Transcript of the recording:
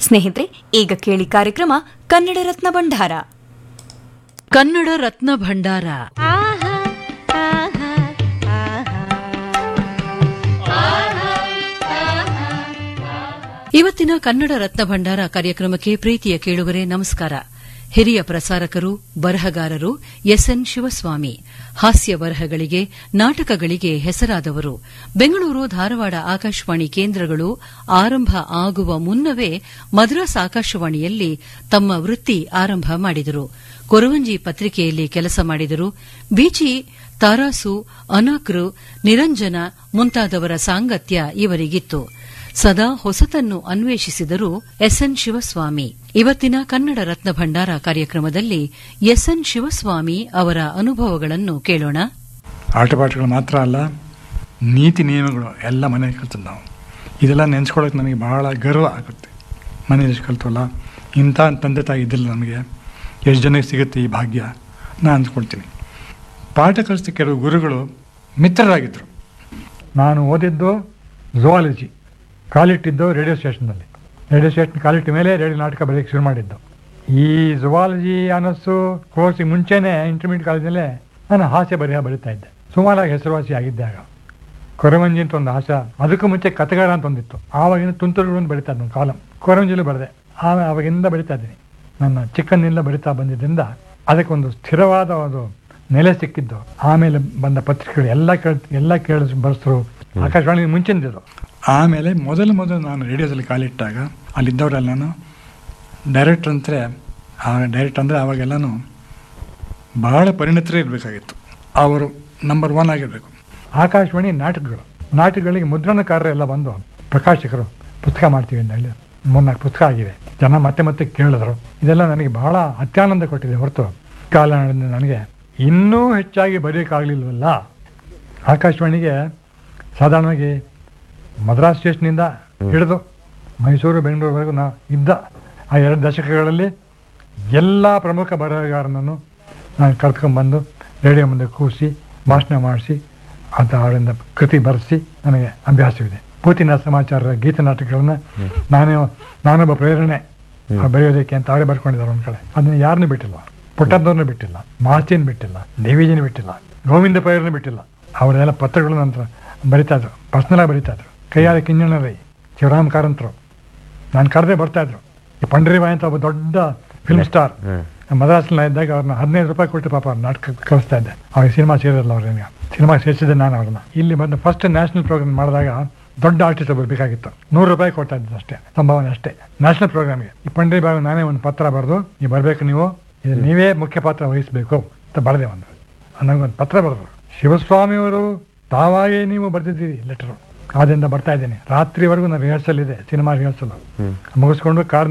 ಸ್ನೇಹಿತರೆ ಈಗ ಕೇಳಿ ಕಾರ್ಯಕ್ರಮ ಕನ್ನಡ ರತ್ನ ಭಂಡಾರ ಕನ್ನಡ ರತ್ನ ಭಂಡಾರ ಇವತ್ತಿನ ಕನ್ನಡ ರತ್ನ ಭಂಡಾರ ಕಾರ್ಯಕ್ರಮಕ್ಕೆ ಪ್ರೀತಿಯ ಕೇಳುಗರೆ ನಮಸ್ಕಾರ ಹಿರಿಯ ಪ್ರಸಾರಕರು ಬರಹಗಾರರು ಎಸ್ಎನ್ ಶಿವಸ್ವಾಮಿ ಹಾಸ್ಯ ಬರಹಗಳಿಗೆ ನಾಟಕಗಳಿಗೆ ಹೆಸರಾದವರು ಬೆಂಗಳೂರು ಧಾರವಾಡ ಆಕಾಶವಾಣಿ ಕೇಂದ್ರಗಳು ಆರಂಭ ಆಗುವ ಮುನ್ನವೇ ಮದ್ರಾಸ್ ಆಕಾಶವಾಣಿಯಲ್ಲಿ ತಮ್ಮ ವೃತ್ತಿ ಆರಂಭ ಮಾಡಿದರು ಕೊರವಂಜಿ ಪತ್ರಿಕೆಯಲ್ಲಿ ಕೆಲಸ ಮಾಡಿದರು ಬೀಚಿ ತಾರಾಸು ಅನಾಕ್ರು ನಿರಂಜನ ಮುಂತಾದವರ ಸಾಂಗತ್ಯ ಇವರಿಗಿತ್ತು ಸದಾ ಹೊಸತನ್ನು ಅನ್ವೇಷಿಸಿದರು ಎಸ್ಎನ್ ಶಿವಸ್ವಾಮಿ ಇವತ್ತಿನ ಕನ್ನಡ ರತ್ನ ಭಂಡಾರ ಕಾರ್ಯಕ್ರಮದಲ್ಲಿ ಎಸ್ಎನ್ ಶಿವಸ್ವಾಮಿ ಅವರ ಅನುಭವಗಳನ್ನು ಕೇಳೋಣ ಆಟಪಾಠಗಳು ಮಾತ್ರ ಅಲ್ಲ ನೀತಿ ನಿಯಮಗಳು ಎಲ್ಲ ಮನೆಯಲ್ಲಿ ಕಲ್ತದ್ದು ನಾವು ಇದೆಲ್ಲ ನೆನೆಸ್ಕೊಳ್ಳೋಕೆ ನನಗೆ ಬಹಳ ಗರ್ವ ಆಗುತ್ತೆ ಮನೇಲಿ ಎಷ್ಟು ಕಲ್ತವಲ್ಲ ಇಂಥ ತಂದೆ ತಾಯಿ ಇದ್ದಿಲ್ಲ ನಮಗೆ ಎಷ್ಟು ಜನಕ್ಕೆ ಸಿಗುತ್ತೆ ಈ ಭಾಗ್ಯ ನಾನು ಅಂದ್ಕೊಳ್ತೀನಿ ಪಾಠ ಕಲಿಸಿದ ಕೆಲವು ಗುರುಗಳು ಮಿತ್ರರಾಗಿದ್ದರು ನಾನು ಓದಿದ್ದು ಝುವಾಲಜಿ ಕಾಲಿಟ್ಟಿದ್ದು ರೇಡಿಯೋ ಸ್ಟೇಷನ್ನಲ್ಲಿ ರೇಡಿಯೋ ಸ್ಟೇಷನ್ ಕಾಲಿಟ್ಟ ಮೇಲೆ ರೇಡಿಯೋ ನಾಟಕ ಬರೆಯೋಕ್ಕೆ ಶುರು ಮಾಡಿದ್ದು ಈ ಝುವಾಲಜಿ ಅನ್ನಿಸ್ತು ಕೋರ್ಸಿಗೆ ಮುಂಚೆನೇ ಇಂಟರ್ಮೀಡಿಯಟ್ ಕಾಲೇಜಲ್ಲೇ ನಾನು ಹಾಸ್ಯ ಬರೆಯ ಬರಿತಾ ಇದ್ದೆ ಸುಮಾರಾಗಿ ಹೆಸರುವಾಸಿ ಆಗಿದ್ದೆ ಆಗ ಕೊರವಂಜಿ ಅಂತ ಒಂದು ಹಾಸ್ಯ ಅದಕ್ಕೂ ಮುಂಚೆ ಕಥೆಗಾರ ಅಂತ ಒಂದಿತ್ತು ಆವಾಗಿನ ತುಂತುರುಗಳು ಅಂತ ಬರಿತಾ ಇದ್ದೆ ಒಂದು ಕಾಲಂ ಕೊರವಂಜಿಲೂ ಬರೆದೆ ಆಮೇಲೆ ಆವಾಗಿಂದ ಬರಿತಾ ಇದ್ದೀನಿ ನನ್ನ ಚಿಕ್ಕಂದಿನಿಂದ ಬರಿತಾ ಬಂದಿದ್ದರಿಂದ ಅದಕ್ಕೊಂದು ಸ್ಥಿರವಾದ ಒಂದು ನೆಲೆ ಸಿಕ್ಕಿದ್ದು ಆಮೇಲೆ ಬಂದ ಪತ್ರಿಕೆಗಳು ಎಲ್ಲ ಕೇಳ ಎಲ್ಲ ಕೇಳಿಸ್ ಬರ್ಸರು ಆಕಾಶವಾಣಿ ಮುಂಚಿನದಿದ್ದು ಆಮೇಲೆ ಮೊದಲು ಮೊದಲು ನಾನು ರೇಡಿಯೋದಲ್ಲಿ ಕಾಲಿಟ್ಟಾಗ ಅಲ್ಲಿದ್ದವರೆಲ್ಲ ನಾನು ಡೈರೆಕ್ಟರ್ ಅಂದರೆ ಆ ಡೈರೆಕ್ಟ್ ಅಂದರೆ ಆವಾಗೆಲ್ಲನೂ ಬಹಳ ಪರಿಣಿತರೇ ಇರಬೇಕಾಗಿತ್ತು ಅವರು ನಂಬರ್ ಒನ್ ಆಗಿರಬೇಕು ಆಕಾಶವಾಣಿ ನಾಟಕಗಳು ನಾಟಕಗಳಿಗೆ ಮುದ್ರಣಕಾರರು ಎಲ್ಲ ಬಂದು ಪ್ರಕಾಶಕರು ಪುಸ್ತಕ ಮಾಡ್ತೀವಿ ಅಂತ ಹೇಳಿ ಮೂರ್ನಾಲ್ಕು ಪುಸ್ತಕ ಆಗಿವೆ ಜನ ಮತ್ತೆ ಮತ್ತೆ ಕೇಳಿದ್ರು ಇದೆಲ್ಲ ನನಗೆ ಬಹಳ ಅತ್ಯಾನಂದ ಕೊಟ್ಟಿದೆ ಹೊರತು ಕಾಲದಿಂದ ನನಗೆ ಇನ್ನೂ ಹೆಚ್ಚಾಗಿ ಬರೆಯೋಕ್ಕಾಗಲಿಲ್ವಲ್ಲ ಆಕಾಶವಾಣಿಗೆ ಸಾಧಾರಣವಾಗಿ ಮದ್ರಾಸ್ ಸ್ಟೇಷನಿಂದ ಹಿಡಿದು ಮೈಸೂರು ಬೆಂಗಳೂರುವರೆಗೂ ನಾ ಇದ್ದ ಆ ಎರಡು ದಶಕಗಳಲ್ಲಿ ಎಲ್ಲ ಪ್ರಮುಖ ಬರಹಗಾರನನ್ನು ನಾನು ಕರ್ಕೊಂಡ್ಬಂದು ರೇಡಿಯೋ ಮುಂದೆ ಕೂರಿಸಿ ಭಾಷಣ ಮಾಡಿಸಿ ಅಂತ ಅವರಿಂದ ಕೃತಿ ಬರೆಸಿ ನನಗೆ ಅಭ್ಯಾಸವಿದೆ ಪೂತಿನ ಸಮಾಚಾರ ಗೀತ ನಾಟಕಗಳನ್ನ ನಾನೇ ನಾನೊಬ್ಬ ಪ್ರೇರಣೆ ಅವ್ರು ಬರೆಯೋದಕ್ಕೆ ಅಂತ ಅವರೇ ಬರ್ಕೊಂಡಿದ್ದಾರೆ ಒಂದು ಕಡೆ ಅದನ್ನ ಯಾರನ್ನೂ ಬಿಟ್ಟಿಲ್ಲ ಪುಟ್ಟದ್ದವ್ರನ್ನೂ ಬಿಟ್ಟಿಲ್ಲ ಮಾಸ್ತಿನ ಬಿಟ್ಟಿಲ್ಲ ದೇವಿಜಿನ ಬಿಟ್ಟಿಲ್ಲ ಗೋವಿಂದ ಪೈರನ್ನು ಬಿಟ್ಟಿಲ್ಲ ಅವರೆಲ್ಲ ಪತ್ರಗಳು ನಂತರ ಬರಿತಾ ಇದ್ರು ಪರ್ಸ್ನಲಾಗಿ ಬರಿತಾ ಇದ್ರು ಕೈಯಾದ ಕಿಂಜಣ ರೈ ಶಿವರಾಮ್ ಕಾರಂತರು ನಾನು ಕರೆದೇ ಬರ್ತಾ ಇದ್ರು ಈ ಪಂಡರಿಬಾಯಿ ಅಂತ ಒಬ್ಬ ದೊಡ್ಡ ಫಿಲ್ಮ್ ಸ್ಟಾರ್ ಮದ್ರಾಸ್ನ ಇದ್ದಾಗ ಅವ್ರನ್ನ ಹದಿನೈದು ರೂಪಾಯಿ ಕೊಟ್ಟು ಪಾಪ ಅವ್ರ ನಾಟಕ ಕಳಿಸ್ತಾ ಇದ್ದೆ ಅವ್ರಿಗೆ ಸಿನಿಮಾ ಸೇರಿರಲ್ಲ ಅವ್ರನ್ನ ಸಿನಿಮಾ ಸೇರಿಸಿದ್ದೆ ನಾನು ಅವ್ರನ್ನ ಇಲ್ಲಿ ಬಂದು ಫಸ್ಟ್ ನ್ಯಾಷನಲ್ ಪ್ರೋಗ್ರಾಮ್ ಮಾಡಿದಾಗ ದೊಡ್ಡ ಆರ್ಟಿಸ್ಟ್ ಒಬ್ಬರು ಬೇಕಾಗಿತ್ತು ನೂರು ರೂಪಾಯಿ ಕೊಡ್ತಾ ಇದ್ದೆ ಅಷ್ಟೇ ಸಂಭಾವನೆ ಅಷ್ಟೇ ನ್ಯಾಷನಲ್ ಪ್ರೋಗ್ರಾಮ್ಗೆ ಈ ಪಂಡರಿಬಾಯಿ ನಾನೇ ಒಂದು ಪತ್ರ ಬರೆದು ನೀವು ಬರಬೇಕು ನೀವು ಇದು ನೀವೇ ಮುಖ್ಯ ಪಾತ್ರ ವಹಿಸಬೇಕು ಅಂತ ಬರೆದೆ ಒಂದು ನನಗೊಂದು ಪತ್ರ ಬರೆದ್ರು ಶಿವಸ್ವಾಮಿಯವರು ತಾವಾಗೇ ನೀವು ಬರೆದಿದ್ದೀರಿ ಲೆಟರು ಆದ್ದರಿಂದ ಬರ್ತಾ ಇದ್ದೀನಿ ರಾತ್ರಿವರೆಗೂ ನಾನು ರಿಹರ್ಸಲ್ ಇದೆ ಸಿನಿಮಾ ರಿಹರ್ಸಲ್ ಮುಗಿಸ್ಕೊಂಡು ಕಾರ್